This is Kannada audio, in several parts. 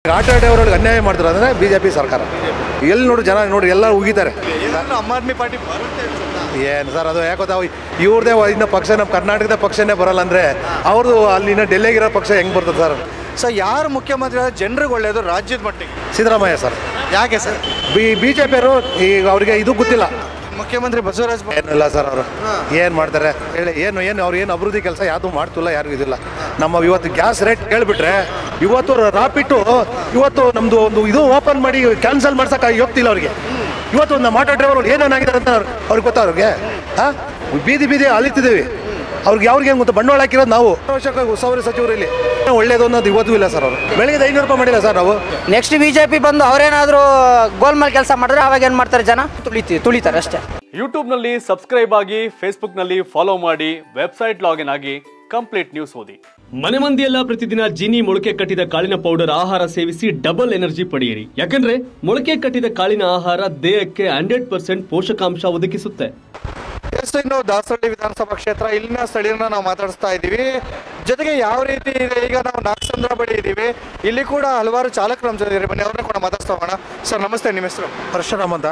ಆಟೋ ಡ್ರೈವರ್ಗಳಿಗೆ ಅನ್ಯಾಯ ಮಾಡ್ತಾರೆ ಅಂದರೆ ಬಿ ಜೆ ಪಿ ಸರ್ಕಾರ ಎಲ್ಲಿ ನೋಡಿ ಜನ ನೋಡಿ ಎಲ್ಲ ಉಗಿತಾರೆ ಏನಾದ್ರು ಆಮ್ ಆದ್ಮಿ ಪಾರ್ಟಿ ಬರುತ್ತೆ ಅನ್ಸುತ್ತಾ? ಏನು ಸರ್ ಅದು ಯಾಕೆ ಗೊತ್ತಾ ಇವ್ರದೇ ಇನ್ನ ಪಕ್ಷ ನಮ್ಮ ಕರ್ನಾಟಕದ ಪಕ್ಷನೇ ಬರಲ್ಲ ಅಂದರೆ ಅವ್ರದ್ದು ಅಲ್ಲಿನ ಡೆಲ್ಲಿಗಿರೋ ಪಕ್ಷ ಹೆಂಗೆ ಬರ್ತದೆ ಸರ್ ಸೊ ಯಾರು ಮುಖ್ಯಮಂತ್ರಿ ಆದ್ರೆ ಜನರಿಗೆ ಒಳ್ಳೆಯದು ರಾಜ್ಯದ ಮಟ್ಟಿಗೆ ಸಿದ್ದರಾಮಯ್ಯ ಸರ್ ಯಾಕೆ ಸರ್ ಬಿ ಬಿ ಜೆ ಪಿಯವರು ಈಗ ಅವರಿಗೆ ಇದು ಗೊತ್ತಿಲ್ಲ ಮುಖ್ಯಮಂತ್ರಿ ಬಸವರಾಜ ಬೊ- ಏನಿಲ್ಲ ಸರ್ ಅವರು ಏನು ಮಾಡ್ತಾರೆ ಹೇಳಿ ಏನು ಏನು ಅವ್ರು ಏನು ಅಭಿವೃದ್ಧಿ ಕೆಲಸ ಯಾವುದು ಮಾಡ್ತಿಲ್ಲ ಯಾರಿಗೂ ಇದಿಲ್ಲ ನಮ್ಮ ಇವತ್ತು ಗ್ಯಾಸ್ ರೇಟ್ ಕೇಳಿಬಿಟ್ರೆ ಇವತ್ತು ರಾಪಿಟ್ಟು ಇವತ್ತು ನಮ್ಮದು ಒಂದು ಇದು ಓಪನ್ ಮಾಡಿ ಕ್ಯಾನ್ಸಲ್ ಮಾಡ್ಸಕ್ಕೆ ಹೋಗ್ತಿಲ್ಲ ಅವ್ರಿಗೆ ಇವತ್ತು ಒಂದು ಆಟೋ ಡ್ರೈವರ್ ಏನೇನಾಗಿದ್ದಾರೆ ಅಂತ ಅವ್ರಿಗೆ ಗೊತ್ತಾ ಅವ್ರಿಗೆ ಹಾಂ ಬೀದಿ ಬೀದಿ ಅಲಿತಿದ್ದೀವಿ ಅವ್ರಿಗೆ ಯಾವ್ರಿಗೆ ಏನು ಗೊತ್ತಾ ಬಂಡವಾಳ ಹಾಕಿರೋದು ನಾವು ಅವಶ್ಯಕ ಉಸ್ತುವಾರಿ ಸಚಿವರು ಇಲ್ಲಿ ಒಳ್ಳೇದು ಅನ್ನೋದು ಇವತ್ತು ಇಲ್ಲ ಸರ್ ಅವರು ಬೆಳಗ್ಗೆ ಐನೂರು ರೂಪಾಯಿ ಮಾಡಿಲ್ಲ ಸರ್ ನಾವು ನೆಕ್ಸ್ಟ್ ಬಿ ಜೆ ಪಿ ಬಂದು ಅವ್ರೇನಾದರೂ ಗೋಲ್ಮಾಲ್ ಕೆಲಸ ಮಾಡಿದ್ರೆ ಅವಾಗ ಏನು ಮಾಡ್ತಾರೆ ಜನ ತುಳಿತೀವಿ ತುಳಿತಾರೆ ಅಷ್ಟೇ ಯೂಟ್ಯೂಬ್ನಲ್ಲಿ ಸಬ್ಸ್ಕ್ರೈಬ್ ಆಗಿ ಫೇಸ್ಬುಕ್ನಲ್ಲಿ ಫಾಲೋ ಮಾಡಿ ವೆಬ್ಸೈಟ್ ಲಾಗಿನ್ ಆಗಿ ಕಂಪ್ಲೀಟ್ ನ್ಯೂಸ್ ಓದಿ ಮನೆ ಮಂದಿಯೆಲ್ಲ ಪ್ರತಿದಿನ ಜೀನಿ ಮೊಳಕೆ ಕಟ್ಟಿದ ಕಾಳಿನ ಪೌಡರ್ ಆಹಾರ ಸೇವಿಸಿ ಡಬಲ್ ಎನರ್ಜಿ ಪಡೆಯಿರಿ ಯಾಕಂದ್ರೆ ಮೊಳಕೆ ಕಟ್ಟಿದ ಕಾಳಿನ ಆಹಾರ ದೇಹಕ್ಕೆ ಹಂಡ್ರೆಡ್ ಪರ್ಸೆಂಟ್ ಪೋಷಕಾಂಶ ಒದಗಿಸುತ್ತೆ ಎಸ್ ಇನ್ನು ದಾಸರಳ್ಳಿ ವಿಧಾನಸಭಾ ಕ್ಷೇತ್ರ ಇಲ್ಲಿನ ಸ್ಥಳೀಯರನ್ನ ನಾವು ಮಾತಾಡಿಸ್ತಾ ಇದ್ದೀವಿ ಜೊತೆಗೆ ಯಾವ ರೀತಿ ಇದೆ ಈಗ ನಾವು ನಾಗಸಂದ್ರ ಬಳಿ ಇದ್ದೀವಿ ಇಲ್ಲಿ ಕೂಡ ಹಲವಾರು ಚಾಲಕರು ನಮ್ಮ ಜೊತೆ ಇದ್ದಾರೆ. ಬನ್ನಿ ಅವ್ರನ್ನ ಕೂಡ ಮಾತಾಡ್ತಾ ಹೋಗೋಣ ಸರ್ ನಮಸ್ತೆ ನಿಮ್ಮ ಹೆಸರು ಪರಶುರಾಮ್ ಅಂತ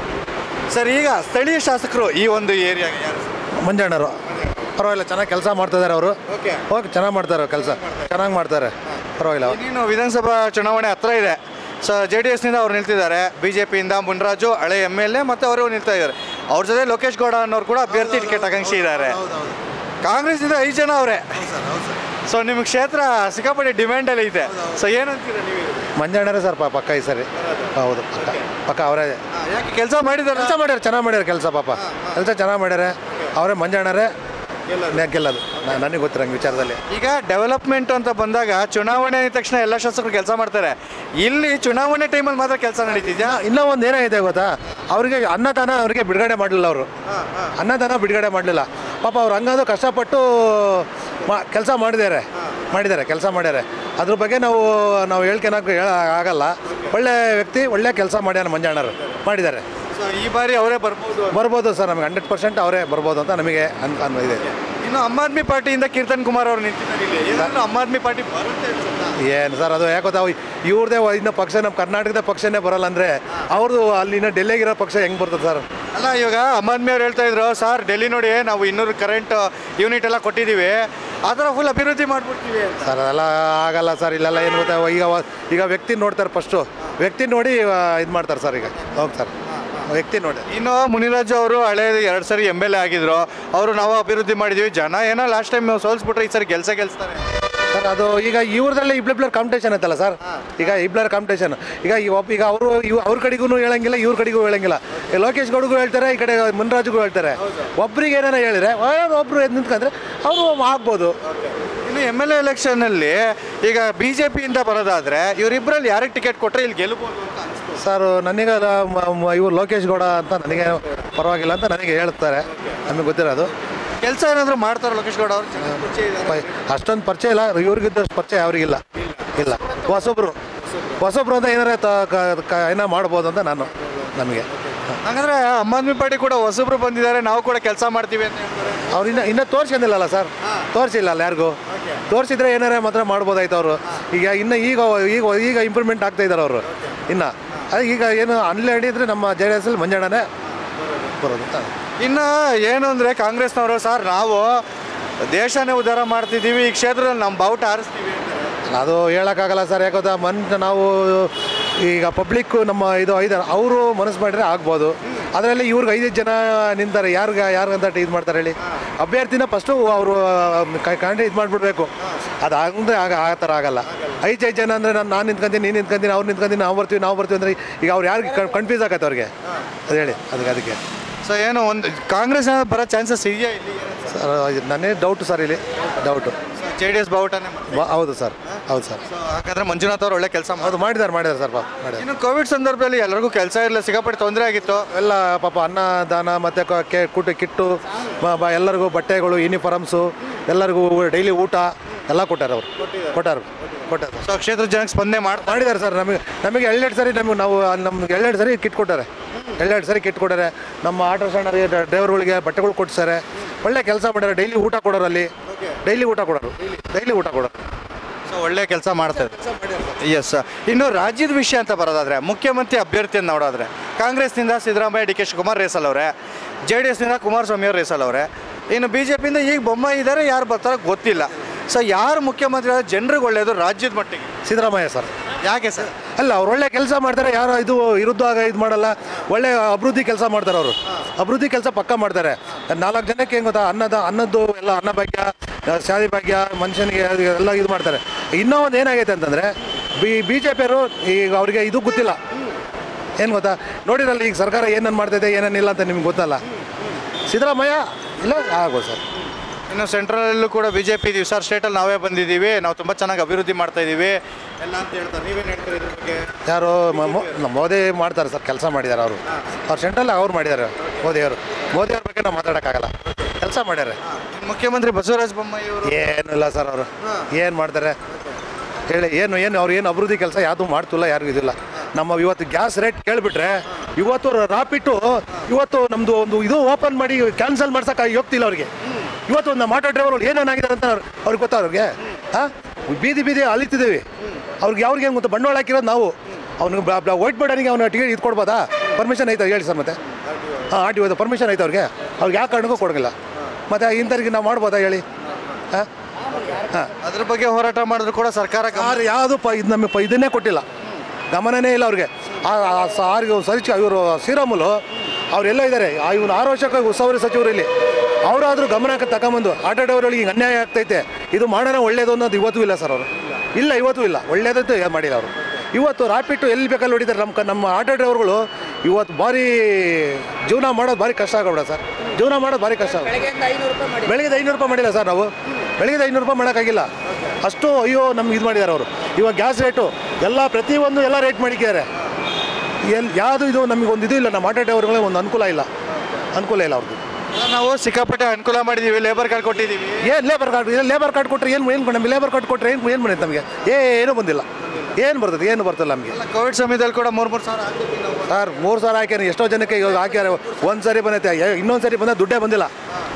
ಸರ್ ಈಗ ಸ್ಥಳೀಯ ಶಾಸಕರು ಈ ಒಂದು ಏರಿಯಾಗೆ ಯಾರು ಮಂಜಣ್ಣರು ಪರವಾಗಿಲ್ಲ ಚೆನ್ನಾಗಿ ಕೆಲಸ ಮಾಡ್ತಿದ್ದಾರೆ ಅವರು ಓಕೆ ಓಕೆ ಚೆನ್ನಾಗಿ ಮಾಡ್ತಾರೆ ಕೆಲಸ ಚೆನ್ನಾಗಿ ಮಾಡ್ತಾರೆ ಪರವಾಗಿಲ್ಲ ಇನ್ನೇನು ವಿಧಾನಸಭಾ ಚುನಾವಣೆ ಹತ್ರ ಇದೆ ಸೊ ಜೆ ಡಿ ಎಸ್ನಿಂದ ಅವ್ರು ನಿಲ್ತಿದ್ದಾರೆ ಬಿ ಜೆ ಪಿಯಿಂದ ಮುನ್ರಾಜು ಹಳೆ ಎಮ್ ಎಲ್ ಎ ಮತ್ತು ಅವರು ನಿಲ್ತಾ ಇದ್ದಾರೆ ಅವ್ರ ಜೊತೆ ಲೋಕೇಶ್ ಗೌಡ ಅನ್ನೋರು ಕೂಡ ಅಭ್ಯರ್ಥಿ ಟಿಕೆಟ್ ಆಕಾಂಕ್ಷಿ ಇದ್ದಾರೆ ಕಾಂಗ್ರೆಸ್ನಿಂದ ಐದು ಜನ ಅವರೇ ಸೊ ನಿಮ್ಮ ಕ್ಷೇತ್ರ ಸಿಕ್ಕಾಪಟ್ಟೆ ಡಿಮ್ಯಾಂಡಲ್ಲಿ ಐತೆ ಸೊ ಏನಂತೀರ ನೀವು ಮಂಜಣ್ಣರೇ ಸರ್ ಪಾ ಪಕ್ಕ ಈ ಸರಿ ಹೌದು ಪಕ್ಕ ಪಕ್ಕ ಅವರೇ ಯಾಕೆ ಕೆಲಸ ಮಾಡಿದ್ದಾರೆ ಕೆಲಸ ಮಾಡ್ಯಾರ ಚೆನ್ನಾಗಿ ಮಾಡ್ಯಾರ ಕೆಲಸ ಪಾಪ ಕೆಲಸ ಚೆನ್ನಾಗಿ ಮಾಡ್ಯಾರ ಅವರೇ ಮಂಜಣ್ಣರೇ ನೆ- ಗೆಲ್ಲೋದು ನ- ನನಗೆ ಗೊತ್ತಿರಂಗೆ ವಿಚಾರದಲ್ಲಿ ಈಗ ಡೆವಲಪ್ಮೆಂಟ್ ಅಂತ ಬಂದಾಗ ಚುನಾವಣೆ ಆದ ತಕ್ಷಣ ಎಲ್ಲ ಶಾಸಕರು ಕೆಲಸ ಮಾಡ್ತಾರೆ ಇಲ್ಲಿ ಚುನಾವಣೆ ಟೈಮಲ್ಲಿ ಮಾತ್ರ ಕೆಲಸ ನಡೀತಿದ್ಯಾ ಇನ್ನೂ ಒಂದು ಏನಾಗಿದೆ ಗೊತ್ತಾ ಅವರಿಗೆ ಅನ್ನದಾನ ಅವರಿಗೆ ಬಿಡುಗಡೆ ಮಾಡಲಿಲ್ಲ ಅವರು ಅನ್ನದಾನ ಬಿಡುಗಡೆ ಮಾಡಲಿಲ್ಲ ಪಾಪ ಅವ್ರು ಹಂಗಾದ್ರು ಕಷ್ಟಪಟ್ಟು ಮಾ ಕೆಲಸ ಮಾಡಿದ್ದಾರೆ ಮಾಡಿದ್ದಾರೆ ಕೆಲಸ ಮಾಡ್ಯಾರೆ ಅದ್ರ ಬಗ್ಗೆ ನಾವು ನಾವು ಹೇಳ್ಕೊಳಕ್ಕೆ ಹೇಳ ಆಗಲ್ಲ ಒಳ್ಳೆ ವ್ಯಕ್ತಿ ಒಳ್ಳೆ ಕೆಲಸ ಮಾಡ್ಯಾರ ಮಂಜಣ್ಣರು ಮಾಡಿದ್ದಾರೆ ಸೊ ಈ ಬಾರಿ ಅವರೇ ಬರ್ಬೋದು ಬರ್ಬೋದು ಸರ್ ನಮಗೆ ಹಂಡ್ರೆಡ್ ಪರ್ಸೆಂಟ್ ಅವರೇ ಬರ್ಬೋದು ಅಂತ ನಮಗೆ ಅನ್ ಅನ್ ಇದೆ ಇನ್ನು ಆಮ್ ಆದ್ಮಿ ಪಾರ್ಟಿಯಿಂದ ಕೀರ್ತನ್ ಕುಮಾರ್ ಅವರು ನಿಂತಿದ್ದಾರೆ ಇಲ್ಲಿ ಏನಾದ್ರು ಆಮ್ ಆದ್ಮಿ ಪಾರ್ಟಿ ಬರುತ್ತೆ ಅನ್ಸುತ್ತಾ? ಏನು ಸರ್ ಅದು ಯಾಕೆ ಗೊತ್ತಾ ಇವ್ರದೇ ಇನ್ನ ಪಕ್ಷ ನಮ್ಮ ಕರ್ನಾಟಕದ ಪಕ್ಷನೇ ಬರಲ್ಲ ಅಂದರೆ ಅವ್ರದ್ದು ಅಲ್ಲಿನ ಡೆಲ್ಲಿಗಿರೋ ಪಕ್ಷ ಹೆಂಗೆ ಬರ್ತದೆ ಸರ್ ಅಲ್ಲ ಇವಾಗ ಆಮ್ ಆದ್ಮಿ ಅವ್ರು ಹೇಳ್ತಾ ಇದ್ರು ಸರ್ ಡೆಲ್ಲಿ ನೋಡಿ ನಾವು ಇನ್ನೂರು ಕರೆಂಟ್ ಯೂನಿಟ್ ಎಲ್ಲ ಕೊಟ್ಟಿದ್ದೀವಿ ಆ ಥರ ಫುಲ್ ಅಭಿವೃದ್ಧಿ ಮಾಡ್ಬಿಡ್ತೀವಿ ಅಂತ ಸರ್ ಅದೆಲ್ಲ ಆಗಲ್ಲ ಸರ್ ಇಲ್ಲೆಲ್ಲ ಏನು ಗೊತ್ತಾ ಈಗ ವ- ಈಗ ವ್ಯಕ್ತಿ ನೋಡ್ತಾರೆ ಫಸ್ಟು ವ್ಯಕ್ತಿ ನೋಡಿ ಇದು ಮಾಡ್ತಾರೆ ಸರ್ ಈಗ ಹೋಗ್ತಾರೆ ವ್ಯಕ್ತಿ ನೋಡಿ ಇನ್ನು ಮುನಿರಾಜು ಅವರು ಹಳೆ ಎರಡು ಸರಿ ಎಮ್ ಎಲ್ ಎ ಆಗಿದ್ರು ಅವರು ನಾವು ಅಭಿವೃದ್ಧಿ ಮಾಡಿದ್ವಿ ಜನ ಏನೋ ಲಾಸ್ಟ್ ಟೈಮ್ ಸೋಲ್ಸ್ಬಿಟ್ರೆ ಈ ಸರಿ ಕೆಲಸ ಗೆಲ್ಸ್ತಾರೆ ಸರ್ ಅದು ಈಗ ಇವ್ರದಲ್ಲೇ ಇಬ್ಳಿಬ್ಲರ್ ಕಾಂಪಿಟೇಷನ್ ಐತಲ್ಲ ಸರ್ ಈಗ ಇಬ್ಲರ್ ಕಾಂಪಿಟೇಷನ್ ಈಗ ಈ ಒಬ್ಬ ಈಗ ಅವರು ಇವ್ ಅವ್ರ ಕಡೆಗೂ ಹೇಳಂಗಿಲ್ಲ ಇವ್ರ ಕಡೆಗೂ ಹೇಳಂಗಿಲ್ಲ ಈ ಲೋಕೇಶ್ ಗೌಡ್ಗೂ ಹೇಳ್ತಾರೆ ಈ ಕಡೆ ಮುನ್ರಾಜ್ಗೂ ಹೇಳ್ತಾರೆ ಒಬ್ರಿಗೆ ಏನಾರ ಹೇಳಿದ್ರೆ ಒಬ್ಬರು ಎದ್ದು ನಿಂತ್ಕೊಂಡ್ರೆ ಅವರು ಆಗ್ಬೋದು ಇನ್ನು ಎಮ್ ಎಲ್ ಎ ಎಲೆಕ್ಷನಲ್ಲಿ ಈಗ ಬಿ ಜೆ ಪಿಯಿಂದ ಬರೋದಾದ್ರೆ ಇವರಿಬ್ಬರಲ್ಲಿ ಯಾರಿಗೆ ಟಿಕೆಟ್ ಕೊಟ್ಟರೆ ಇಲ್ಲಿ ಗೆಲ್ಬೋದು ಅಂತ ಅನಿಸ್ತು ಸರ್ ನನಗೆ ಅದು ಮ- ಮ- ಇವ್ರು ಲೋಕೇಶ್ ಗೌಡ ಅಂತ ನನಗೆ ಪರವಾಗಿಲ್ಲ ಅಂತ ನನಗೆ ಹೇಳ್ತಾರೆ ನಮಗೆ ಗೊತ್ತಿರೋದು ಕೆಲಸ ಏನಾದರೂ ಮಾಡ್ತಾರೆ ಲೋಕೇಶ್ ಗೌಡ ಅವರು ಚೆನ್ನಾಗಿ ಪರಿಚಯ ಇದ್ದಾರೆ. ಪ- ಅಷ್ಟೊಂದು ಪರಿಚಯ ಇಲ್ಲ ಇವ್ರಿಗಿದ್ದಷ್ಟು ಪರಿಚಯ ಅವ್ರಿಗಿಲ್ಲ ಇಲ್ಲ ಹೊಸೊಬ್ರು ಹೊಸೊಬ್ರು ಅಂತ ಏನಾರ ತ ಕ- ಕ- ಏನೋ ಮಾಡ್ಬೋದು ಅಂತ ನಾನು ನಮಗೆ ಹಂಗಂದ್ರೆ ಆಮ್ ಆದ್ಮಿ ಪಾರ್ಟಿ ಕೂಡ ಹೊಸಬ್ರು ಬಂದಿದ್ದಾರೆ ನಾವು ಕೂಡ ಕೆಲಸ ಮಾಡ್ತೀವಿ ಅಂತ ಹೇಳ್ತಾರೆ ಅವ್ರು ಇನ್ನೂ ಇನ್ನೂ ತೋರಿಸ್ಕೊಂಡಿಲ್ಲಲ್ಲ ಸರ್ ತೋರಿಸಿಲ್ಲ ಅಲ್ಲ ಯಾರಿಗೂ ತೋರಿಸಿದ್ರೆ ಏನಾರ ಮಾತ್ರ ಮಾಡ್ಬೋದಾಯ್ತು ಅವರು ಈಗ ಇನ್ನು ಈಗ ಈಗ ಈಗ ಇಂಪ್ರೂವ್ಮೆಂಟ್ ಆಗ್ತಾ ಇದ್ದಾರೆ ಅವರು ಇನ್ನು ಅದು ಈಗ ಏನು ಅನ್ಲೇಡಿ ಇದ್ರೆ ನಮ್ಮ ಜೆ ಡಿ ಎಸ್ ಅಲ್ಲಿ ಮಂಜಣ್ಣನೇ ಬರೋದು ಅಂತ ಇನ್ನು ಏನು ಅಂದರೆ ಕಾಂಗ್ರೆಸ್ನವರು ಸರ್ ನಾವು ದೇಶನೇ ಉದ್ಧಾರ ಮಾಡ್ತಿದ್ದೀವಿ ಈ ಕ್ಷೇತ್ರದಲ್ಲಿ ನಮ್ಮ ಬಾವುಟ ಹಾರಿಸ್ತೀವಿ ಅಂತಾರೆ. ಅದು ಹೇಳೋಕ್ಕಾಗಲ್ಲ ಸರ್ ಯಾಕೋದ ಮನ್ ನಾವು ಈಗ ಪಬ್ಲಿಕ್ ನಮ್ಮ ಇದು ಐದು ಅವರು ಮನಸ್ಸು ಮಾಡಿದ್ರೆ ಆಗ್ಬೋದು ಅದರಲ್ಲಿ ಇವ್ರಿಗೆ ಐದೈದು ಜನ ನಿಂತಾರೆ ಯಾರಿಗೆ ಯಾರಿಗಂತ ಇದು ಮಾಡ್ತಾರೆ ಹೇಳಿ ಅಭ್ಯರ್ಥಿನ ಫಸ್ಟು ಅವರು ಕಂಡು ಇದು ಮಾಡಿಬಿಡ್ಬೇಕು ಅದು ಅಂದರೆ ಆಗ ಆ ಥರ ಆಗಲ್ಲ ಐದು ಐದು ಜನ ಅಂದರೆ ನಾನು ನಾನು ನಿಂತ್ಕೊಂತೀನಿ ನೀನು ನಿಂತ್ಕೊಂತೀನಿ ಅವ್ರು ನಿಂತ್ಕೊಂತೀನಿ ನಾವು ಬರ್ತೀವಿ ನಾವು ಬರ್ತೀವಿ ಅಂದರೆ ಈಗ ಅವ್ರು ಯಾರಿಗೆ ಕನ್ಫ್ಯೂಸ್ ಆಗತ್ತೆ ಅವ್ರಿಗೆ ಅದು ಹೇಳಿ ಅದಕ್ಕೆ ಅದಕ್ಕೆ ಸೊ ಏನು ಒಂದು ಕಾಂಗ್ರೆಸ್ ಏನಾದ್ರು ಬರೋ ಚಾನ್ಸಸ್ ಇದೆಯಾ ಇಲ್ಲಿ ಸರ್ ನನ್ನೇ ಡೌಟು ಸರ್ ಇಲ್ಲಿ ಡೌಟು ಜೆ ಡಿ ಎಸ್ ಬಾವುಟನೇ ಬ- ಹೌದು ಸರ್ ಹೌದು ಸರ್ ಸೊ ಹಾಗಾದ್ರೆ ಮಂಜುನಾಥ್ ಅವರು ಒಳ್ಳೆ ಕೆಲಸ ಹೌದು ಮಾಡಿದ್ದಾರೆ ಮಾಡಿದ್ದಾರೆ ಸರ್ ಪಾಪ ಮಾಡಿದ್ದಾರೆ ಇನ್ನು ಕೋವಿಡ್ ಸಂದರ್ಭದಲ್ಲಿ ಎಲ್ಲರಿಗೂ ಕೆಲಸ ಇರಲಿಲ್ಲ ಸಿಕ್ಕಾಪಟ್ಟೆ ತೊಂದರೆ ಆಗಿತ್ತು ಎಲ್ಲ ಪಾಪ ಅನ್ನದಾನ ಮತ್ತು ಕೆ ಕುಟ್ಟು ಕಿಟ್ಟು ಮ- ಬ- ಎಲ್ಲರಿಗೂ ಬಟ್ಟೆಗಳು ಯೂನಿಫಾರ್ಮ್ಸು ಎಲ್ಲರಿಗೂ ಡೈಲಿ ಊಟ ಎಲ್ಲ ಕೊಟ್ಟಾರ ಅವರು ಕೊಟ್ಟಾರ ಕೊಟ್ಟಾರ ಸೊ ಕ್ಷೇತ್ರ ಜನಕ್ಕೆ ಸ್ಪಂದನೆ ಮಾಡ್ತಾರೆ ಮಾಡಿದ್ದಾರೆ ಸರ್ ನಮಗೆ ನಮಗೆ ಎರಡೆರಡು ಸರಿ ನಮಗೆ ನಾವು ಅಲ್ಲಿ ನಮ್ಗೆ ಎರಡೆರಡು ಸರಿ ಕಿಟ್ ಕೊಟ್ಟಾರೆ ಎರಡೆರಡು ಸರಿ ಕಿಟ್ ಕೊಟ್ಟಾರೆ ನಮ್ಮ ಆಟೋ ಸ್ಟ್ಯಾಂಡರ್ಗೆ ಡ್ರೈವರ್ಗಳಿಗೆ ಬಟ್ಟೆಗಳು ಕೊಡ್ತಾರೆ ಒಳ್ಳೆ ಕೆಲಸ ಮಾಡ್ಯಾರೆ ಡೈಲಿ ಊಟ ಕೊಡೋರು ಅಲ್ಲಿ ಡೈಲಿ ಊಟ ಕೊಡೋರು ಡೈಲಿ ಊಟ ಕೊಡೋರು ಸೊ ಒಳ್ಳೆ ಕೆಲಸ ಮಾಡ್ತಾರೆ ಎಸ್ ಇನ್ನು ರಾಜ್ಯದ ವಿಷಯ ಅಂತ ಬರೋದಾದ್ರೆ ಮುಖ್ಯಮಂತ್ರಿ ಅಭ್ಯರ್ಥಿಯನ್ನು ನೋಡೋದ್ರೆ ಕಾಂಗ್ರೆಸ್ನಿಂದ ಸಿದ್ದರಾಮಯ್ಯ ಡಿ ಕೆ ಶಿವಕುಮಾರ್ ರೇಸಲ್ ಅವರೇ ಜೆ ಡಿ ಎಸ್ನಿಂದ ಕುಮಾರಸ್ವಾಮಿ ಅವರು ರೇಸಲ್ ಅವರೇ ಇನ್ನು ಬಿ ಜೆ ಪಿಯಿಂದ ಈಗ ಬೊಮ್ಮಾಯಿ ಇದ್ದಾರೆ ಯಾರು ಬರ್ತಾರೋ ಗೊತ್ತಿಲ್ಲ ಸೊ ಯಾರು ಮುಖ್ಯಮಂತ್ರಿ ಆದ್ರೆ ಜನರಿಗೆ ಒಳ್ಳೆಯದು ರಾಜ್ಯದ ಮಟ್ಟಿಗೆ ಸಿದ್ದರಾಮಯ್ಯ ಸರ್ ಯಾಕೆ ಸರ್ ಅಲ್ಲ ಅವ್ರು ಒಳ್ಳೆ ಕೆಲಸ ಮಾಡ್ತಾರೆ ಯಾರು ಇದು ವಿರುದ್ಧವಾಗ ಇದು ಮಾಡಲ್ಲ ಒಳ್ಳೆ ಅಭಿವೃದ್ಧಿ ಕೆಲಸ ಮಾಡ್ತಾರೆ ಅವರು ಅಭಿವೃದ್ಧಿ ಕೆಲಸ ಪಕ್ಕ ಮಾಡ್ತಾರೆ ನಾಲ್ಕು ಜನಕ್ಕೆ ಹೆಂಗ್ ಗೊತ್ತಾ ಅನ್ನದ ಅನ್ನದ್ದು ಎಲ್ಲ ಅನ್ನ ಭಾಗ್ಯ ಶಾದಿ ಭಾಗ್ಯ ಮನುಷ್ಯನಿಗೆ ಅದು ಎಲ್ಲ ಇದು ಮಾಡ್ತಾರೆ ಇನ್ನೂ ಒಂದು ಏನಾಗೈತೆ ಅಂತಂದರೆ ಬಿ ಬಿ ಜೆ ಪಿಯವರು ಈಗ ಅವರಿಗೆ ಇದು ಗೊತ್ತಿಲ್ಲ ಏನು ಗೊತ್ತಾ ನೋಡಿರಲ್ಲ ಈಗ ಸರ್ಕಾರ ಏನೇನು ಮಾಡ್ತೈತೆ ಏನೇನಿಲ್ಲ ಅಂತ ನಿಮ್ಗೆ ಗೊತ್ತಲ್ಲ ಸಿದ್ದರಾಮಯ್ಯ ಇಲ್ಲ ಆಗ್ಬೋದು ಸರ್ ಇನ್ನು ಸೆಂಟ್ರಲ್ಲೂ ಕೂಡ ಬಿ ಜೆ ಪಿ ಇದೀವಿ ಸರ್ ಸ್ಟೇಟಲ್ಲಿ ನಾವೇ ಬಂದಿದ್ದೀವಿ ನಾವು ತುಂಬ ಚೆನ್ನಾಗಿ ಅಭಿವೃದ್ಧಿ ಮಾಡ್ತಾ ಇದ್ದೀವಿ ಎಲ್ಲ ಅಂತ ಹೇಳ್ತಾರೆ ನೀವೇನು ಹೇಳ್ತೀರಿ ಇದ್ರ ಬಗ್ಗೆ ಯಾರು ಮ- ಮೊ- ನಮ್ಮ ಮೋದಿ ಮಾಡ್ತಾರೆ ಸರ್ ಕೆಲಸ ಮಾಡಿದ್ದಾರೆ ಅವರು ಅವ್ರು ಸೆಂಟ್ರಲ್ ಅವ್ರು ಮಾಡಿದ್ದಾರೆ ಮೋದಿಯವರು ಮೋದಿಯವ್ರ ಬಗ್ಗೆ ನಾವು ಮಾತಾಡೋಕ್ಕಾಗಲ್ಲ ಕೆಲಸ ಮಾಡ್ಯಾರೆ ಇನ್ನು ಮುಖ್ಯಮಂತ್ರಿ ಬಸವರಾಜ ಬೊಮ್ಮಾಯಿ ಅವರು ಏನು ಇಲ್ಲ ಸರ್ ಅವರು ಏನು ಮಾಡ್ತಾರೆ ಹೇಳಿ ಏನು ಏನು ಅವ್ರು ಏನು ಅಭಿವೃದ್ಧಿ ಕೆಲಸ ಯಾವುದು ಮಾಡ್ತಿಲ್ಲ ಯಾರಿಗೂ ಇದಿಲ್ಲ ನಮ್ಮ ಇವತ್ತು ಗ್ಯಾಸ್ ರೇಟ್ ಕೇಳಿಬಿಟ್ರೆ ಇವತ್ತು ರಾಪಿಟ್ಟು ಇವತ್ತು ನಮ್ಮದು ಒಂದು ಇದು ಓಪನ್ ಮಾಡಿ ಕ್ಯಾನ್ಸಲ್ ಮಾಡ್ಸೋಕೆ ಹೋಗ್ತಿಲ್ಲ ಅವ್ರಿಗೆ ಇವತ್ತು ಒಂದು ನಮ್ಮ ಆಟೋ ಡ್ರೈವರ್ ಏನೇನಾಗಿದ್ದಾರೆ ಅಂತ ಅವ್ರ್- ಅವ್ರಿಗೆ ಗೊತ್ತಾ ಅವ್ರಿಗೆ ಹಾಂ ಬೀದಿ ಬೀದಿ ಅಲಿತಿದ್ದೀವಿ ಅವ್ರಿಗೆ ಅವ್ರಿಗೆ ಏನು ಗೊತ್ತಾ ಬಂಡವಾಳ ಹಾಕಿರೋದು ನಾವು ಅವ್ನಿಗೆ ವೈಟ್ ಬೋರ್ಡನಿಗೆ ಅವ್ನ ಟಿಕೆಟ್ ಇದು ಕೊಡ್ಬೋದಾ ಪರ್ಮಿಷನ್ ಐತಾ ಹೇಳಿ ಸರ್ ಮತ್ತೆ ಹಾಂ ಆರ್ ಟಿ ಓದ ಪರ್ಮಿಷನ್ ಐತೆ ಅವ್ರಿಗೆ ಅವ್ರಿಗೆ ಯಾವ ಕಾರಣಕ್ಕೂ ಕೊಡೋಂಗಿಲ್ಲ ಮತ್ತು ಇಂಥವ್ರಿಗೆ ನಾವು ಮಾಡ್ಬೋದಾ ಹೇಳಿ ಹಾಂ ಹಾಂ ಅದ್ರ ಬಗ್ಗೆ ಹೋರಾಟ ಮಾಡಿದ್ರು ಕೂಡ ಸರ್ಕಾರ ಗಮನ- ಯಾರು ಯಾವುದು ಪ ಇದು ನಮಗೆ ಪ ಇದನ್ನೇ ಕೊಟ್ಟಿಲ್ಲ ಗಮನನೇ ಇಲ್ಲ ಅವ್ರಿಗೆ ಸಾರಿಗೆ ಸರಿಚ ಇವರು ಶ್ರೀರಾಮುಲು ಅವರೆಲ್ಲ ಇದ್ದಾರೆ ಇವನು ಆರು ವರ್ಷಕ್ಕೆ ಉಸ್ತುವಾರಿ ಸಚಿವರು ಇಲ್ಲಿ ಅವರಾದರೂ ಗಮನಕ್ಕೆ ತಗೊಂಬಂದು ಆಟೋ ಡ್ರೈವರ್ಗಳಿಗೆ ಹಿಂಗೆ ಅನ್ಯಾಯ ಆಗ್ತೈತೆ ಇದು ಮಾಡೋಣ ಒಳ್ಳೇದು ಅನ್ನೋದು ಇವತ್ತೂ ಇಲ್ಲ ಸರ್ ಅವರು ಇಲ್ಲ ಇವತ್ತೂ ಇಲ್ಲ ಒಳ್ಳೇದಂತೂ ಏನು ಮಾಡಿಲ್ಲ ಅವರು ಇವತ್ತು ರಾಪಿಟ್ಟು ಎಲ್ಲಿ ಬೇಕಲ್ಲಿ ಹೊಡಿತಾರೆ ನಮ್ಮ ಕ- ನಮ್ಮ ಆಟೋ ಡ್ರೈವರ್ಗಳು ಇವತ್ತು ಭಾರಿ ಜೀವನ ಮಾಡೋದು ಭಾರಿ ಕಷ್ಟ ಆಗೋಬಿಡ ಸರ್ ಜೀವನ ಮಾಡೋದು ಭಾರಿ ಕಷ್ಟ ಆಗೋದು ಬೆಳಗ್ಗೆ ಐನೂರು ರೂಪಾಯಿ ಮಾಡಿಲ್ಲ ಸರ್ ನಾವು ಬೆಳಗ್ಗೆ ಐನೂರು ರೂಪಾಯಿ ಮಾಡೋಕ್ಕಾಗಿಲ್ಲ ಅಷ್ಟು ಅಯ್ಯೋ ನಮ್ಗೆ ಇದು ಮಾಡಿದ್ದಾರೆ ಅವರು ಇವಾಗ ಗ್ಯಾಸ್ ರೇಟು ಎಲ್ಲ ಪ್ರತಿಯೊಂದು ಎಲ್ಲ ರೇಟ್ ಮಾಡಿದ್ದಾರೆ ಎಲ್ಲಿ ಯಾವುದು ಇದು ನಮಗೆ ಒಂದು ಇದು ಇಲ್ಲ ನಮ್ಮ ಆಟೋ ಡ್ರೈವರ್ಗಳಿಗೆ ಒಂದು ಅನುಕೂಲ ಇಲ್ಲ ಅನುಕೂಲ ಇಲ್ಲ ಅವ್ರದ್ದು ನಾವು ಸಿಕ್ಕಾಪಟ್ಟೆ ಅನುಕೂಲ ಮಾಡಿದ್ದೀವಿ ಲೇಬರ್ ಕಾರ್ಡ್ ಕೊಟ್ಟಿದ್ದೀವಿ ಏನು ಲೇಬರ್ ಕಾರ್ಡ್ ಲೇಬರ್ ಕಾರ್ಡ್ ಕೊಟ್ಟರೆ ಏನು ಏನು ನಮಗೆ ಲೇಬರ್ ಕಾರ್ಡ್ ಕೊಟ್ಟರೆ ಏನು ಏನು ಬಂದೈತೆ ನಮಗೆ ಏನೂ ಬಂದಿಲ್ಲ ಏನು ಬರ್ತದೆ ಏನು ಬರ್ತಿಲ್ಲ ನಮಗೆ ಕೋವಿಡ್ ಸಮಯದಲ್ಲಿ ಕೂಡ ಮೂರು ಮೂರು ಸಾವಿರ ಹಾಕಿದ್ವಿ ನಾವು ಸರ್ ಮೂರು ಸಾವಿರ ಹಾಕ್ಯಾರ ಎಷ್ಟೋ ಜನಕ್ಕೆ ಇವಾಗ ಹಾಕ್ಯಾರ ಒಂದು ಸರಿ ಬಂದೈತೆ ಎ- ಇನ್ನೊಂದು ಸರಿ ಬಂದ ದುಡ್ಡೇ ಬಂದಿಲ್ಲ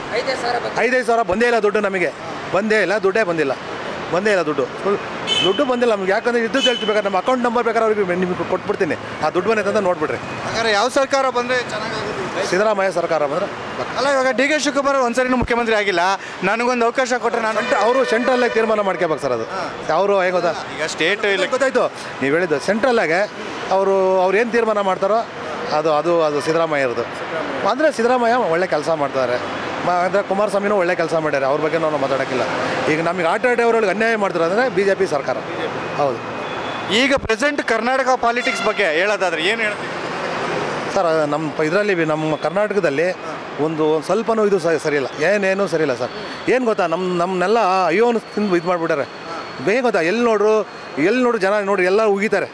ಐದೈದು ಸಾವಿರ ಬಂದೇ ಇಲ್ಲ ದುಡ್ಡು ನಮಗೆ ಬಂದೇ ಇಲ್ಲ ದುಡ್ಡೇ ಬಂದಿಲ್ಲ ಬಂದೇ ಇಲ್ಲ ದುಡ್ಡು ಫುಲ್ ದುಡ್ಡು ಬಂದಿಲ್ಲ ನಮ್ಗೆ ಯಾಕಂದ್ರೆ ಇದ್ದು ಹೇಳ್ತಿಬೇಕಾದ್ರೆ ನಮ್ಮ ಅಕೌಂಟ್ ನಂಬರ್ ಬೇಕಾದ್ರೆ ಅವ್ರಿಗೆ ನಿಮಗೆ ಕೊಟ್ಬಿಡ್ತೀನಿ ಆ ದುಡ್ಡು ಬಂದೈತೆ ಅಂತ ನೋಡ್ಬಿಡ್ರಿ ಹಾಗಾದ್ರೆ ಯಾವ ಸರ್ಕಾರ ಬಂದರೆ ಚೆನ್ನಾಗಾಗುತ್ತೆ ಸಿದ್ದರಾಮಯ್ಯ ಸರ್ಕಾರ ಬಂದ್ರೆ ಅಲ್ಲ ಇವಾಗ ಡಿ ಕೆ ಶಿವಕುಮಾರ್ ಒಂದ್ಸರಿನೂ ಮುಖ್ಯಮಂತ್ರಿ ಆಗಿಲ್ಲ ನನಗೊಂದು ಅವಕಾಶ ಕೊಟ್ಟರೆ ನಾನು ಅವರು ಸೆಂಟ್ರಲ್ಲಾಗಿ ತೀರ್ಮಾನ ಮಾಡ್ಕೋಬೇಕು ಸರ್ ಅದು ಅವರು ಹೆಂಗೆ ಗೊತ್ತಾ ಈಗ ಸ್ಟೇಟ್ ಇಲ್ಲ ಗೊತ್ತಾಯ್ತು ನೀವು ಹೇಳಿದ್ದು ಸೆಂಟ್ರಲ್ಲಾಗೆ ಅವರು ಅವ್ರು ಏನು ತೀರ್ಮಾನ ಮಾಡ್ತಾರೋ ಅದು ಅದು ಅದು ಸಿದ್ದರಾಮಯ್ಯ ಇರೋದು ಅಂದರೆ ಸಿದ್ದರಾಮಯ್ಯ ಒಳ್ಳೆ ಕೆಲಸ ಮಾಡ್ತಾರೆ ಮ- ಅಂದರೆ ಕುಮಾರಸ್ವಾಮಿನೂ ಒಳ್ಳೆ ಕೆಲಸ ಮಾಡ್ಯಾರೆ ಅವ್ರ ಬಗ್ಗೆ ನಾವು ಮಾತಾಡೋಕ್ಕಿಲ್ಲ ಈಗ ನಮಗೆ ಆಟೋ ಡ್ರೈವರ್ಗಳಿಗೆ ಅನ್ಯಾಯ ಮಾಡ್ತಾರೆ ಅಂದರೆ ಬಿ ಜೆ ಪಿ ಸರ್ಕಾರ ಹೌದು ಈಗ ಪ್ರೆಸೆಂಟ್ ಕರ್ನಾಟಕ ಪಾಲಿಟಿಕ್ಸ್ ಬಗ್ಗೆ ಹೇಳೋದಾದ್ರೆ ಏನು ಹೇಳ್ತೀವಿ ಸರ್ ನಮ್ಮ ಇದರಲ್ಲಿ ನಮ್ಮ ಕರ್ನಾಟಕದಲ್ಲಿ ಒಂದು ಸ್ವಲ್ಪನೂ ಇದು ಸ- ಸರಿಯಿಲ್ಲ ಏನೇನು ಸರಿಯಿಲ್ಲ ಸರ್ ಏನು ಗೊತ್ತಾ ನಮ್ಮ ನಮ್ಮನ್ನೆಲ್ಲ ಅಯ್ಯೋನು ತಿಂದು ಇದು ಮಾಡಿಬಿಟ್ಟಾರೆ ಬೇಗ ಗೊತ್ತಾ ಎಲ್ಲಿ ನೋಡ್ರು ಎಲ್ಲಿ ನೋಡ್ರು ಜನ ನೋಡಿ ಎಲ್ಲ ಉಗಿತಾರೆ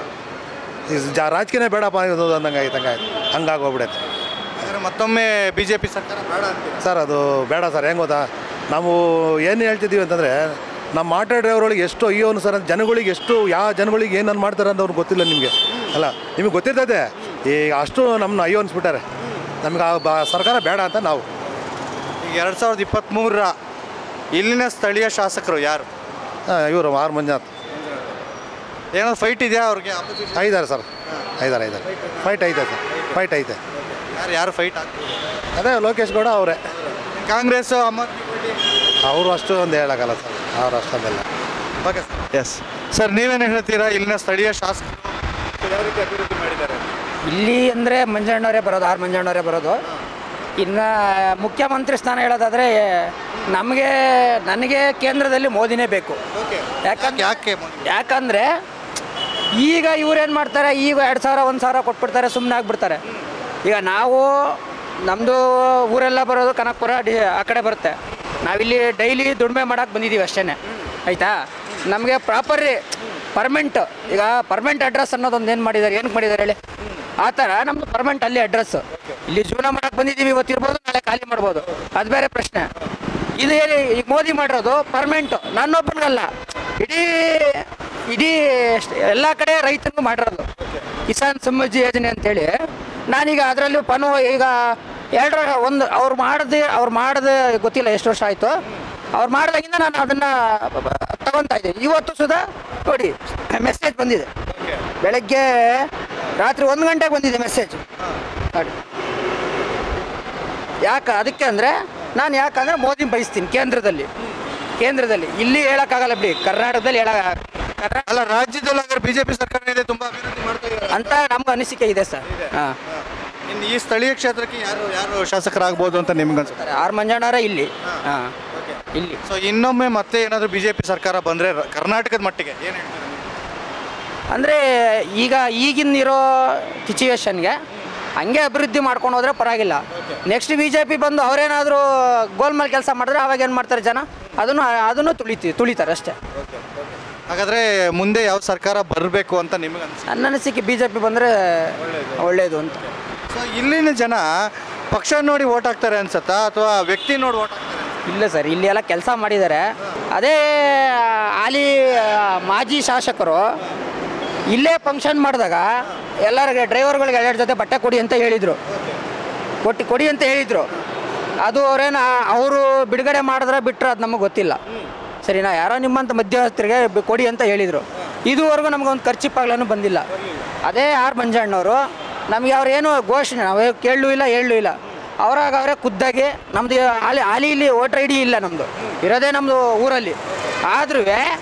ಈ ಜ ರಾಜಕೀಯನೇ ಬೇಡಪ್ಪ ಇದು ಅಂದಂಗೆ ಆಯ್ತು ಹಂಗಾಯ್ತು ಹಂಗಾಗಿ ಹೋಗ್ಬಿಡೈತೆ ಹಾಗಾದ್ರೆ ಮತ್ತೊಮ್ಮೆ ಬಿ ಜೆ ಪಿ ಸರ್ಕಾರ ಬೇಡ ಅಂತೀರಾ ಸರ್ ಅದು ಬೇಡ ಸರ್ ಹೆಂಗೆ ಗೊತ್ತಾ ನಾವು ಏನು ಹೇಳ್ತಿದ್ದೀವಿ ಅಂತಂದರೆ ನಮ್ಮ ಆಟೋ ಡ್ರೈವರ್ಗಳಿಗೆ ಎಷ್ಟು ಅಯ್ಯೋ ಸರ್ ಜನಗಳಿಗೆ ಎಷ್ಟು ಯಾವ ಜನಗಳಿಗೆ ಏನನ್ನು ಮಾಡ್ತಾರೆ ಅಂತ ಅವ್ರಿಗೆ ಗೊತ್ತಿಲ್ಲ ನಿಮಗೆ ಅಲ್ಲ ನಿಮಗೆ ಗೊತ್ತಿರ್ತೈತೆ ಈಗ ಅಷ್ಟು ನಮ್ಮನ್ನ ಅಯ್ಯೋ ಅನ್ಸ್ಬಿಟ್ಟಾರೆ ನಮ್ಗೆ ಆ ಬ ಸರ್ಕಾರ ಬೇಡ ಅಂತ ನಾವು ಈಗ ಎರಡು ಸಾವಿರದ ಇಪ್ಪತ್ತ್ಮೂರರ ಇಲ್ಲಿನ ಸ್ಥಳೀಯ ಶಾಸಕರು ಯಾರು ಇವರು ಆರ್ ಮಂಜುನಾಥ್ ಏನಾದ್ರು ಫೈಟ್ ಇದೆಯಾ ಅವ್ರಿಗೆ opposition? ಐದಾರೆ ಸರ್ ಐದಾರೆ ಐದಾರೆ ಫೈಟ್ ಐತೆ ಸರ್ ಫೈಟ್ ಐತೆ ಯಾರು ಯಾರು ಫೈಟ್ ಆಗ್ತಾರೆ ಅದೇ ಲೋಕೇಶ್ ಗೌಡ ಅವರೇ ಕಾಂಗ್ರೆಸ್ ಆಮ್ ಆದ್ಮಿ ಪಾರ್ಟಿ ಅವರು ಅಷ್ಟು ಒಂದು ಹೇಳೋಕ್ಕಲ್ಲ ಸರ್ ಅವ್ರು ಅಷ್ಟೊಂದೆಲ್ಲ ಓಕೆ ಎಸ್ ಸರ್ ನೀವೇನು ಹೇಳ್ತೀರಾ ಇಲ್ಲಿನ ಸ್ಥಳೀಯ ಶಾಸಕರು ಯಾವ ರೀತಿ ಅಭಿವೃದ್ಧಿ ಮಾಡಿದ್ದಾರೆ ಇಲ್ಲಿ ಅಂದರೆ ಮಂಜಣ್ಣವರೇ ಬರೋದು ಆರ್ ಮಂಜಣ್ಣವರೇ ಬರೋದು ಇನ್ನು ಮುಖ್ಯಮಂತ್ರಿ ಸ್ಥಾನ ಹೇಳೋದಾದರೆ ನಮಗೆ ನನಗೆ ಕೇಂದ್ರದಲ್ಲಿ ಮೋದಿನೇ ಬೇಕು ಓಕೆ ಯಾಕಂದ್ರೆ ಯಾಕೆ ಮೋದಿ? ಯಾಕಂದರೆ ಈಗ ಇವ್ರೇನು ಮಾಡ್ತಾರೆ ಈಗ ಎರಡು ಸಾವಿರ ಒಂದು ಸಾವಿರ ಕೊಟ್ಬಿಡ್ತಾರೆ ಸುಮ್ಮನೆ ಆಗಿಬಿಡ್ತಾರೆ ಈಗ ನಾವು ನಮ್ಮದು ಊರೆಲ್ಲ ಬರೋದು ಕನಕಪುರ ಡಿ ಆ ಕಡೆ ಬರುತ್ತೆ ನಾವಿಲ್ಲಿ ಡೈಲಿ ದುಡಿಮೆ ಮಾಡೋಕೆ ಬಂದಿದ್ದೀವಿ ಅಷ್ಟೇ ಆಯಿತಾ ನಮಗೆ ಪ್ರಾಪರ್ ಪರ್ಮೆಂಟ್ ಈಗ ಪರ್ಮೆಂಟ್ ಅಡ್ರೆಸ್ ಅನ್ನೋದೊಂದು ಏನು ಮಾಡಿದ್ದಾರೆ ಏನಕ್ಕೆ ಮಾಡಿದ್ದಾರೆ ಹೇಳಿ ಆ ಥರ ನಮ್ಮದು ಪರ್ಮೆಂಟ್ ಅಲ್ಲಿ ಅಡ್ರೆಸ್ ಇಲ್ಲಿ ಜೀವನ ಮಾಡೋಕೆ ಬಂದಿದ್ದೀವಿ ಇವತ್ತು ಇರ್ಬೋದು ನಾಳೆ ಖಾಲಿ ಮಾಡ್ಬೋದು ಅದು ಬೇರೆ ಪ್ರಶ್ನೆ ಇದು ಹೇಳಿ ಈಗ ಮೋದಿ ಮಾಡಿರೋದು ಪರ್ಮೆಂಟ್ ನನ್ನೊಬ್ಬನಿಗಲ್ಲ ಇಡೀ ಇಡೀ ಎಲ್ಲ ಕಡೆ ರೈತನಿಗೂ ಮಾಡಿರೋದು ಕಿಸಾನ್ ಸಮೃದ್ಧಿ ಯೋಜನೆ ಅಂತೇಳಿ ನಾನೀಗ ಅದರಲ್ಲೂ ಪನು ಈಗ ಎರಡು ಒಂದು ಅವ್ರು ಮಾಡದೆ ಅವ್ರು ಮಾಡದೆ ಗೊತ್ತಿಲ್ಲ ಎಷ್ಟು ವರ್ಷ ಆಯಿತು ಅವ್ರು ಮಾಡಿದಾಗಿಂದ ನಾನು ಅದನ್ನು ತಗೊಂತಾ ಇದ್ದೀವಿ ಇವತ್ತು ಸುಧಾ ನೋಡಿ ಮೆಸೇಜ್ ಬಂದಿದೆ ಬೆಳಗ್ಗೆ ರಾತ್ರಿ ಒಂದು ಗಂಟೆಗೆ ಬಂದಿದೆ ಮೆಸೇಜ್ ನೋಡಿ ಯಾಕೆ ಅದಕ್ಕೆ ಅಂದರೆ ನಾನು ಯಾಕಂದರೆ ಮೋದಿ ಬಯಸ್ತೀನಿ ಕೇಂದ್ರದಲ್ಲಿ ಕೇಂದ್ರದಲ್ಲಿ ಇಲ್ಲಿ ಹೇಳೋಕ್ಕಾಗಲ್ಲ ಬಿಡಿ ಕರ್ನಾಟಕದಲ್ಲಿ ಹೇಳ ಕರ್ನಾ ಅಲ್ಲ ರಾಜ್ಯದಲ್ಲಿ ಹಾಗಾದ್ರೆ ಬಿಜೆಪಿ ಸರ್ಕಾರ ಇದೆ ತುಂಬಾ ಅಭಿವೃದ್ಧಿ ಮಾಡ್ತಾ ಇದ್ದಾರೆ ಅಂತ ನಮ್ಗೆ ಅನಿಸಿಕೆ ಇದೆ ಸರ್ ಹಾಂ ಇನ್ನು ಈ ಸ್ಥಳೀಯ ಕ್ಷೇತ್ರಕ್ಕೆ ಯಾರು ಯಾರು ಶಾಸಕರಾಗ್ಬೋದು ಅಂತ ನಿಮ್ಗೆ ಅನ್ಸುತ್ತೆ ಆರ್ ಮಂಜಣ್ಣವರ ಇಲ್ಲಿ ಹಾಂ ಇಲ್ಲಿ ಸೊ ಇನ್ನೊಮ್ಮೆ ಮತ್ತೆ ಏನಾದರೂ ಬಿಜೆಪಿ ಸರ್ಕಾರ ಬಂದ್ರೆ ರ- ಕರ್ನಾಟಕದ ಮಟ್ಟಿಗೆ ಏನು ಹೇಳ್ತೀರಾ ಅಂದರೆ ಈಗ ಈಗಿನಿರೋ ಸಿಚುವೇಶನ್ಗೆ ಹಂಗೆ ಅಭಿವೃದ್ಧಿ ಮಾಡ್ಕೊಂಡು ಹೋದ್ರೆ ಪರವಾಗಿಲ್ಲ ನೆಕ್ಸ್ಟ್ ಬಿ ಜೆ ಪಿ ಬಂದು ಅವರೇನಾದರೂ ಗೋಲ್ಮಾಲ್ ಕೆಲಸ ಮಾಡಿದ್ರೆ ಅವಾಗ ಏನು ಮಾಡ್ತಾರೆ ಜನ ಅದನ್ನು ಅದನ್ನು ತುಳಿತಿ ತುಳಿತಾರೆ ಅಷ್ಟೇ ಹಾಗಾದ್ರೆ ಮುಂದೆ ಯಾವ ಸರ್ಕಾರ ಬರಬೇಕು ಅಂತ ನಿಮಗೆ ಅನ್ಸುತ್ತೆ ನನ್ನ ಅನಿಸಿಕೆ ಬಿ ಜೆ ಪಿ ಬಂದರೆ ಒಳ್ಳೆಯದು ಅಂತ ಸೊ ಇಲ್ಲಿನ ಜನ ಪಕ್ಷ ನೋಡಿ ಓಟ್ ಹಾಕ್ತಾರೆ ಅನ್ಸತ್ತಾ ಅಥವಾ ವ್ಯಕ್ತಿ ನೋಡಿ ಓಟ್ ಹಾಕ್ತಾರೆ ಇಲ್ಲ ಸರ್ ಇಲ್ಲಿ ಎಲ್ಲ ಕೆಲಸ ಮಾಡಿದ್ದಾರೆ ಅದೇ ಹಾಲಿ ಆ, ಮಾಜಿ ಶಾಸಕರು ಇಲ್ಲೇ ಫಂಕ್ಷನ್ ಮಾಡಿದಾಗ ಎಲ್ಲರಿಗೆ ಡ್ರೈವರ್ಗಳಿಗೆ ಎರಡು ಜೊತೆ ಬಟ್ಟೆ ಕೊಡಿ ಅಂತ ಹೇಳಿದರು ಕೊಟ್ಟು ಕೊಡಿ ಅಂತ ಹೇಳಿದರು ಅದು ಅವ್ರೇನು ಅವರು ಬಿಡುಗಡೆ ಮಾಡಿದ್ರೆ ಬಿಟ್ಟರೆ ಅದು ನಮಗೆ ಗೊತ್ತಿಲ್ಲ ಸರಿನಾ ಯಾರೋ ನಿಮ್ಮಂಥ ಮಧ್ಯವಸ್ಥರಿಗೆ ಬಿ- ಕೊಡಿ ಅಂತ ಹೇಳಿದರು ಇದುವರೆಗೂ ನಮಗೊಂದು ಖರ್ಚಿಪ್ಪಾಗ್ಲೂ ಬಂದಿಲ್ಲ ಅದೇ ಆರ್ ಮಂಜಣ್ಣವರು ನಮಗೆ ಅವ್ರು ಏನು ಘೋಷಣೆ ನಾವು ಕೇಳಲೂ ಇಲ್ಲ ಹೇಳಲೂ ಇಲ್ಲ ಅವರಾಗ ಅವರೇ ಖುದ್ದಾಗಿ ನಮ್ಮದು ಹಾಲಿ ಹಾಲಿ ಇಲ್ಲಿ ವೋಟರ್ ಐ ಡಿ ಇಲ್ಲ ನಮ್ಮದು ಇರೋದೇ ನಮ್ಮದು ಊರಲ್ಲಿ ಆದ್ರೂ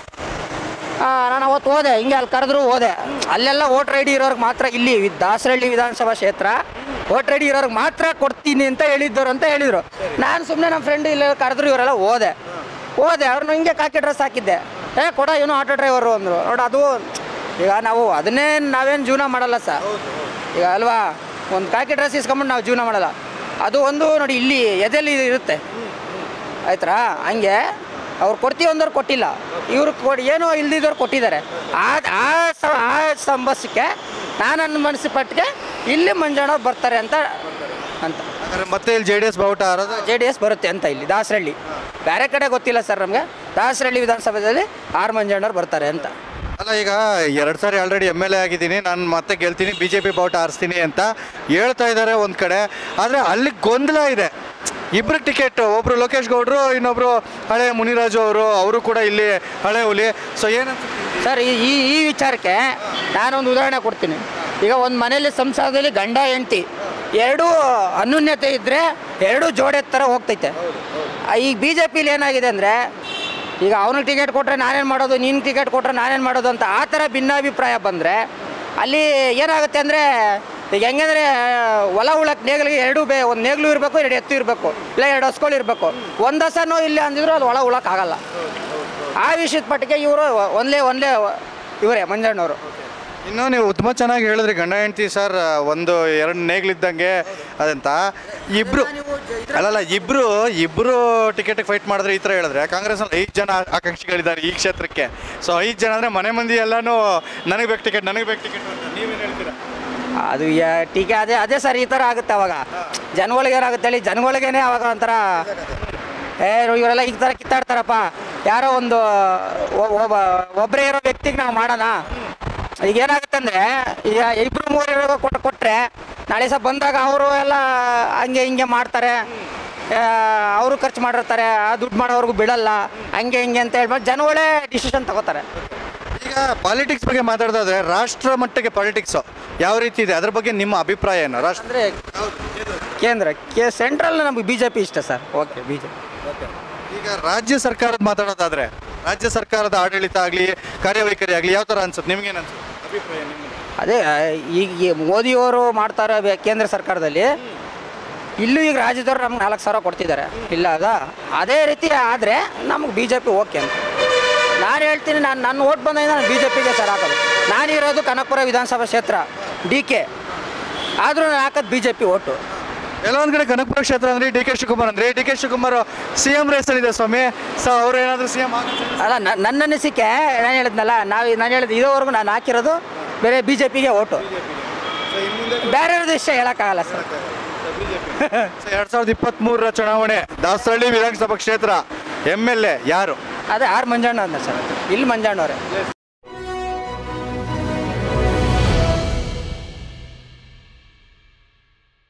ನಾನು ಅವತ್ತು ಹೋದೆ ಹಿಂಗೆ ಅಲ್ಲಿ ಕರೆದ್ರು ಹೋದೆ ಅಲ್ಲೆಲ್ಲ ವೋಟರ್ ಐ ಡಿ ಇರೋರ್ಗೆ ಮಾತ್ರ ಇಲ್ಲಿ ವಿ- ದಾಸರಹಳ್ಳಿ ವಿಧಾನಸಭಾ ಕ್ಷೇತ್ರ ವೋಟರ್ ಐ ಡಿ ಇರೋರ್ಗೆ ಮಾತ್ರ ಕೊಡ್ತೀನಿ ಅಂತ ಹೇಳಿದ್ದವ್ರು ಅಂತ ಹೇಳಿದರು ನಾನು ಸುಮ್ಮನೆ ನಮ್ಮ ಫ್ರೆಂಡ್ ಇಲ್ಲಿ ಕರೆದ್ರು ಇವರೆಲ್ಲ ಹೋದೆ ಹೋದೆ ಅವ್ರನ್ನ ಹಿಂಗೆ ಕಾಕಿ ಡ್ರೆಸ್ ಹಾಕಿದ್ದೆ ಏ ಕೊಡ ಏನೋ ಆಟೋ ಡ್ರೈವರು ಅಂದರು ನೋಡಿ ಅದು ಈಗ ನಾವು ಅದನ್ನೇ ನಾವೇನು ಜೀವನ ಮಾಡಲ್ಲ ಸರ್ ಈಗ ಅಲ್ವಾ ಒಂದು ಕಾಕಿ ಡ್ರೆಸ್ ಇಸ್ಕೊಂಬಿಟ್ಟು ನಾವು ಜೀವನ ಮಾಡಲ್ಲ ಅದು ಒಂದು ನೋಡಿ ಇಲ್ಲಿ ಎದೆಲ್ಲಿ ಇರುತ್ತೆ ಆಯ್ತಾ ಹಂಗೆ ಅವ್ರು ಕೊಡ್ತೀವಿ ಅಂದವ್ರು ಕೊಟ್ಟಿಲ್ಲ ಇವ್ರು ಕೊಡಿ ಏನೋ ಇಲ್ದಿದ್ದವ್ರು ಕೊಟ್ಟಿದ್ದಾರೆ ಆ ಆ ಸ ಆ ಸಂಬಸಕ್ಕೆ ನಾನು ನನ್ನ ಮನಸ್ಸು ಪಟ್ಟಿಗೆ ಇಲ್ಲಿ ಮಂಜಣ್ಣವ್ರು ಬರ್ತಾರೆ ಅಂತ ಅಂತ ಹಾಗಾದ್ರೆ ಮತ್ತೆ ಇಲ್ಲಿ ಜೆ ಡಿ ಎಸ್ ಬಾವುಟ ಹಾರೋದು ಜೆ ಡಿ ಎಸ್ ಬರುತ್ತೆ ಅಂತ ಇಲ್ಲಿ ದಾಸರಳ್ಳಿ ಬೇರೆ ಕಡೆ ಗೊತ್ತಿಲ್ಲ ಸರ್ ನಮಗೆ ದಾಸರಳ್ಳಿ ವಿಧಾನಸಭೆಯಲ್ಲಿ ಆರ್ ಮಂಜಣ್ಣವ್ರು ಬರ್ತಾರೆ ಅಂತ ಅಲ್ಲ ಈಗ ಎರಡು ಸಾರಿ ಆಲ್ರೆಡಿ ಎಮ್ ಎಲ್ ಎ ಆಗಿದ್ದೀನಿ ನಾನು ಮತ್ತೆ ಗೆಲ್ತೀನಿ ಬಿ ಜೆ ಪಿ ಬಾವುಟ ಆರಿಸ್ತೀನಿ ಅಂತ ಹೇಳ್ತಾ ಇದ್ದಾರೆ ಒಂದು ಕಡೆ ಆದರೆ ಅಲ್ಲಿ ಗೊಂದಲ ಇದೆ ಇಬ್ಬರು ಟಿಕೆಟ್ ಒಬ್ರು ಲೋಕೇಶ್ ಗೌಡ್ರು ಇನ್ನೊಬ್ರು ಹಳೆ ಮುನಿರಾಜು ಅವರು ಅವರು ಕೂಡ ಇಲ್ಲಿ ಹಳೆ ಹುಲಿ ಸೊ ಏನಂತ ಸರ್ ಈ ಈ ಈ ವಿಚಾರಕ್ಕೆ ನಾನೊಂದು ಉದಾಹರಣೆ ಕೊಡ್ತೀನಿ ಈಗ ಒಂದು ಮನೆಯಲ್ಲಿ ಸಂಸಾರದಲ್ಲಿ ಗಂಡ ಹೆಂಡತಿ ಎರಡೂ ಅನ್ಯೂನ್ಯತೆ ಇದ್ದರೆ ಎರಡೂ ಜೋಡೆ ಥರ ಹೋಗ್ತೈತೆ ಆ, ಈಗ ಬಿ ಜೆ ಪಿಲಿ ಏನಾಗಿದೆ ಅಂದರೆ ಈಗ ಅವನಿಗೆ ಟಿಕೆಟ್ ಕೊಟ್ಟರೆ ನಾನೇನು ಮಾಡೋದು ನೀನು ಟಿಕೆಟ್ ಕೊಟ್ಟರೆ ನಾನೇನು ಮಾಡೋದು ಅಂತ ಆ ಥರ ಭಿನ್ನಾಭಿಪ್ರಾಯ ಬಂದರೆ ಅಲ್ಲಿ ಏನಾಗುತ್ತೆ ಅಂದರೆ ಈಗ ಹೆಂಗಂದ್ರೆ ಹೊಲ ಉಳಕ್ಕೆ ನೇಗಿಲಿಗೆ ಎರಡು ಬೇ ಒಂದು ನೇಗ್ಲು ಇರಬೇಕು ಎರಡು ಎತ್ತು ಇರಬೇಕು ಇಲ್ಲ ಎರಡು ಹಸ್ಗಳು ಇರಬೇಕು ಒಂದು ಹಸನೋ ಇಲ್ಲ ಅಂದಿದ್ರು ಅದು ಹೊಲ ಉಳಕ್ಕಾಗಲ್ಲ ಆ ವಿಷಯದ ಪಟ್ಟಿಗೆ ಇವರು ಒಂದೇ ಒಂದೇ ಇವರೇ ಮಂಜಣ್ಣವರು ಇನ್ನು ನೀವು ತುಂಬ ಚೆನ್ನಾಗಿ ಹೇಳಿದ್ರಿ ಗಂಡ ಹೆಂಡ್ತಿ ಸರ್ ಒಂದು ಎರಡು ನೇಗ್ಲಿದ್ದಂಗೆ ಅದಂತ ಇಬ್ರು ಅಲ್ಲಲ್ಲ ಇಬ್ರು ಇಬ್ರು ಟಿಕೆಟ್ ಫೈಟ್ ಮಾಡಿದ್ರೆ ಈ ಥರ ಹೇಳಿದ್ರೆ ಕಾಂಗ್ರೆಸ್ನಲ್ಲಿ ಐದು ಜನ ಆಕಾಂಕ್ಷಿಗಳಿದ್ದಾರೆ ಈ ಕ್ಷೇತ್ರಕ್ಕೆ ಸೊ ಐದು ಜನ ಅಂದರೆ ಮನೆ ಮಂದಿ ಎಲ್ಲಾನು ನನಗೆ ಬೇಕು ಟಿಕೆಟ್ ನನಗೆ ಬೇಕು ಟಿಕೆಟ್ ಅಂತ ನೀವೇನು ಹೇಳ್ತೀರಾ ಅದು ಯಾ- ಟೀಕೆ ಅದೇ ಅದೇ ಸರ್ ಈ ಥರ ಆಗುತ್ತೆ ಅವಾಗ ಜನಗಳಿಗೆ ಏನಾಗುತ್ತೆ ಹೇಳಿ ಜನಗಳಿಗೇನೆ ಅವಾಗ ಒಂಥರ ಏ ಇವರೆಲ್ಲ ಈ ಥರ ಕಿತ್ತಾಡ್ತಾರಪ್ಪ ಯಾರೋ ಒಂದು ಒ- ಒಬ್ಬ ಒಬ್ಬರೇ ಇರೋ ವ್ಯಕ್ತಿಗೆ ನಾವು ಮಾಡೋಣ ಈಗ ಏನಾಗುತ್ತೆ ಅಂದರೆ ಈಗ ಇಬ್ಬರು ಮೂರು ಇರೋ ಕೊಟ್ಟು ಕೊಟ್ಟರೆ ನಾಳೆ ಸಹ ಬಂದಾಗ ಅವರು ಎಲ್ಲ ಹಂಗೆ ಹಿಂಗೆ ಮಾಡ್ತಾರೆ ಅವರು ಖರ್ಚು ಮಾಡಿರ್ತಾರೆ ಆ ದುಡ್ಡು ಮಾಡೋವ್ರಿಗೂ ಬಿಡಲ್ಲ ಹಂಗೆ ಹಿಂಗೆ ಅಂತ ಹೇಳ್ಬಿಟ್ಟು ಜನಗಳೇ ಡಿಸಿಷನ್ ತಗೋತಾರೆ ಈಗ ಪಾಲಿಟಿಕ್ಸ್ ಬಗ್ಗೆ ಮಾತಾಡೋದಾದ್ರೆ ರಾಷ್ಟ್ರ ಮಟ್ಟಕ್ಕೆ ಪಾಲಿಟಿಕ್ಸು ಯಾವ ರೀತಿ ಇದೆ ಅದ್ರ ಬಗ್ಗೆ ನಿಮ್ಮ ಅಭಿಪ್ರಾಯ ಏನು ರಾಷ್ಟ್ರ ಅಂದರೆ ಕೇಂದ್ರ ಕೆ ಸೆಂಟ್ರಲ್ ನಮಗೆ ಬಿ ಜೆ ಪಿ ಇಷ್ಟ sir okay B J P ಈಗ ರಾಜ್ಯ ಸರ್ಕಾರದ ಮಾತಾಡೋದಾದ್ರೆ ರಾಜ್ಯ ಸರ್ಕಾರದ ಆಡಳಿತ ಆಗಲಿ ಕಾರ್ಯವೈಖರಿ ಆಗಲಿ ಯಾವ ಥರ ಅನ್ಸುತ್ತೆ ನಿಮ್ಗೇನು ಅನ್ಸುತ್ತೆ ಅಭಿಪ್ರಾಯ ನಿಮ್ಮದು ಅದೇ ಈಗ ಈ ಮೋದಿಯವರು ಮಾಡ್ತಾರೆ ಬೆ- ಕೇಂದ್ರ ಸರ್ಕಾರದಲ್ಲಿ ಇಲ್ಲೂ ಈಗ ರಾಜ್ಯದವ್ರು ನಮ್ಗೆ ನಾಲ್ಕು ಸಾವಿರ ಕೊಡ್ತಿದ್ದಾರೆ ಇಲ್ಲ ಅದ ಅದೇ ರೀತಿ ಆದರೆ ನಮ್ಗೆ ಬಿ ಜೆ ಪಿ ಓಕೆ ಅಂತ ನಾನು ಹೇಳ್ತೀನಿ ನಾನು ನನ್ನ ಓಟ್ ಬಂದಾಗ ನಾನು ಬಿ ಜೆ ಪಿಗೆ ಸರ್ ಹಾಕೋದು ನಾನಿರೋದು ಕನಕಪುರ ವಿಧಾನಸಭಾ ಕ್ಷೇತ್ರ ಡಿ ಕೆ ಆದರೂ ನಾನು ಹಾಕೋದು ಬಿ ಜೆ ಪಿ ಓಟು ಎಲ್ಲ ಒಂದ್ ಕಡೆ ಕನಕಪುರ ಕ್ಷೇತ್ರ ಅಂದ್ರೆ ಡಿ ಕೆ ಶಿವಕುಮಾರ್ ಅಂದ್ರೆ D K Shivakumar C M ರೇಸಲ್ಲಿದೆ ಸ್ವಾಮಿ ಸೊ ಅವ್ರು ಏನಾದ್ರು ಸಿ ಎಂ ಅಲ್ಲ ನ- ನನ್ನ ಅನಿಸಿಕೆ ನಾನು ಹೇಳಿದ್ನಲ್ಲ ನಾವು ನಾನು ಹೇಳಿದ್ದು ಇದುವರೆಗೂ ನಾನು ಹಾಕಿರೋದು ಬೇರೆ ಬಿ ಜೆ ಪಿಗೆ ಓಟು ಬೇರೆಯವ್ರದ್ದು ಇಷ್ಟ ಹೇಳೋಕ್ಕಾಗಲ್ಲ ಸರ್ ಎರಡ್ ಸಾವಿರದ ಇಪ್ಪತ್ತ್ ಮೂರರ ಚುನಾವಣೆ ದಾಸರಳ್ಳಿ ವಿಧಾನಸಭಾ ಕ್ಷೇತ್ರ ಎಮ್ ಎಲ್ ಎ ಯಾರು ಅದೇ ಆರ್ ಮಂಜಣ್ಣ ಅಂದ ಸರ್ ಇಲ್ಲಿ ಮಂಜಣ್ಣವ್ರೆ